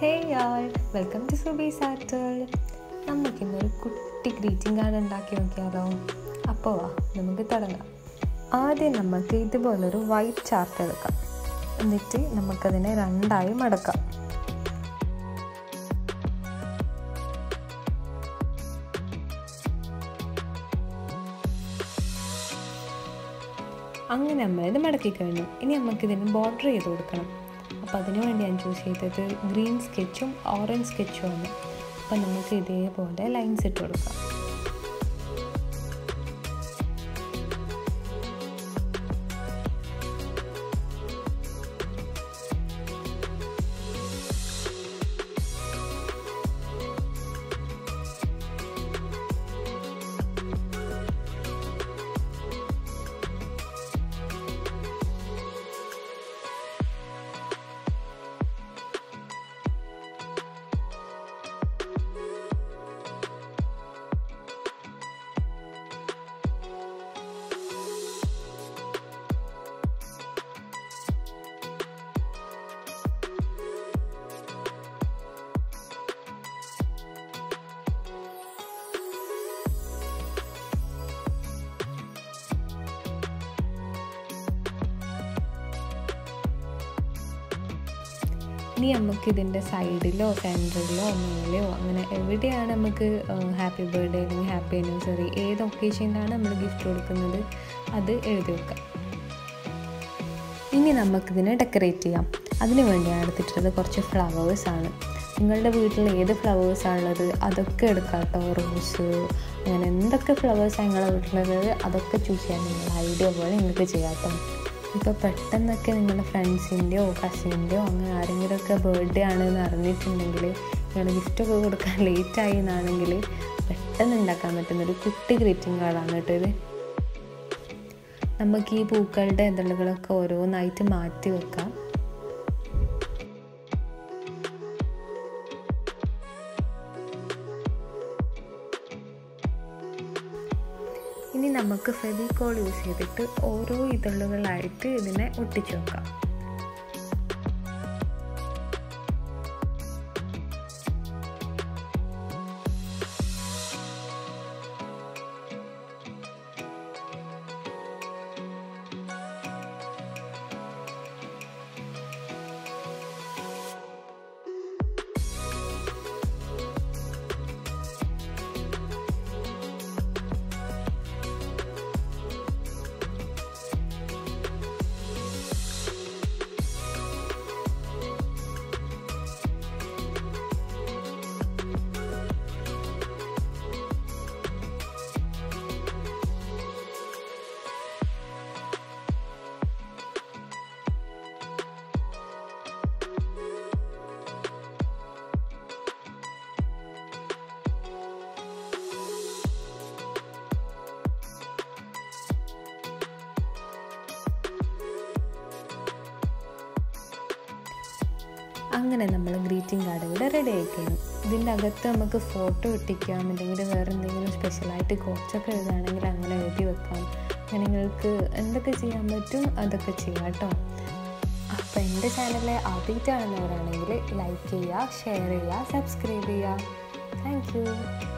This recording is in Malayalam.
hey all welcome to Subi സാറ്റൽ നമുക്കിന്നൊരു കുട്ടി ഗ്രീറ്റിംഗ് കാർഡ് ഉണ്ടാക്കി നോക്കിയാലോ അപ്പോൾ വാ നമുക്ക് തുടങ്ങാം ആദ്യം നമുക്ക് ഇതുപോലൊരു വൈറ്റ് ചാർട്ട് എടുക്കാം എന്നിട്ട് നമുക്കതിനെ രണ്ടായി മടക്കാം അങ്ങനെ നമ്മളിത് മടക്കി കഴിഞ്ഞു ഇനി നമുക്കിതിന് ബോർഡർ ചെയ്ത് കൊടുക്കണം അപ്പോൾ അതിനു വേണ്ടി ഞാൻ ചൂസ് ചെയ്തത് ഗ്രീൻ സ്കെച്ചും ഓറഞ്ച് സ്കെച്ചും ആണ് അപ്പോൾ നമുക്ക് ഇതേപോലെ ലൈൻസ് ഇട്ട് കൊടുക്കാം ഇനി നമുക്ക് ഇതിൻ്റെ സൈഡിലോ സെൻറ്ററിലോ മേലെയോ അങ്ങനെ എവിടെയാണ് നമുക്ക് ഹാപ്പി ബർത്ത്ഡേ അല്ലെങ്കിൽ ഹാപ്പി ആനിവേഴ്സറി ഏത് ഒക്കേഷനിലാണ് നമ്മൾ ഗിഫ്റ്റ് കൊടുക്കുന്നത് അത് എഴുതി വെക്കാം ഇനി നമുക്കിതിനെ ഡെക്കറേറ്റ് ചെയ്യാം അതിന് വേണ്ടിയാണ് എടുത്തിട്ടുള്ളത് കുറച്ച് ഫ്ലവേഴ്സാണ് നിങ്ങളുടെ വീട്ടിൽ ഏത് ഫ്ലവേഴ്സാണുള്ളത് അതൊക്കെ എടുക്കാം കേട്ടോ റോസ് അങ്ങനെ എന്തൊക്കെ ഫ്ലവേഴ്സാണ് നിങ്ങളുടെ വീട്ടിലുള്ളത് അതൊക്കെ ചൂസ് ചെയ്യാൻ നിങ്ങളുടെ ഐഡിയ പോലെ നിങ്ങൾക്ക് ചെയ്യാം കേട്ടോ ഇപ്പോൾ പെട്ടെന്നൊക്കെ നിങ്ങളുടെ ഫ്രണ്ട്സിൻ്റെയോ കസിൻ്റെയോ അങ്ങനെ ആരെങ്കിലുമൊക്കെ ബർത്ത്ഡേ ആണെന്ന് അറിഞ്ഞിട്ടുണ്ടെങ്കിൽ നിങ്ങൾ ഗിഫ്റ്റൊക്കെ കൊടുക്കാൻ ലേറ്റായി എന്നാണെങ്കിൽ പെട്ടെന്ന് ഉണ്ടാക്കാൻ പറ്റുന്ന ഒരു കുട്ടി ഗ്രീറ്റിംഗ് കാർഡാണ് കേട്ടോ ഇത് നമുക്ക് ഈ പൂക്കളുടെ ഇതളുകളൊക്കെ ഓരോന്നായിട്ട് മാറ്റി വെക്കാം ഇനി നമുക്ക് ഫെവിക്കോൾ യൂസ് ചെയ്തിട്ട് ഓരോ ഇതളുകളായിട്ട് ഇതിനെ ഒട്ടിച്ചു വെക്കാം അങ്ങനെ നമ്മൾ ഗ്രീറ്റിംഗ് കാർഡ് ഇവിടെ റെഡി ആയിക്കഴിഞ്ഞു ഇതിൻ്റെ അകത്ത് നമുക്ക് ഫോട്ടോ ഒട്ടിക്കാം അല്ലെങ്കിൽ വേറെ എന്തെങ്കിലും സ്പെഷ്യലായിട്ട് കുറച്ചൊക്കെ എഴുതുകയാണെങ്കിൽ അങ്ങനെ എഴുതി വെക്കാം അങ്ങനെ നിങ്ങൾക്ക് എന്തൊക്കെ ചെയ്യാൻ പറ്റും അതൊക്കെ ചെയ്യാം കേട്ടോ അപ്പോൾ എൻ്റെ ചാനലിലെ ആദ്യമായിട്ടാണെന്നവരാണെങ്കിൽ ലൈക്ക് ചെയ്യുക ഷെയർ ചെയ്യുക സബ്സ്ക്രൈബ് ചെയ്യുക താങ്ക്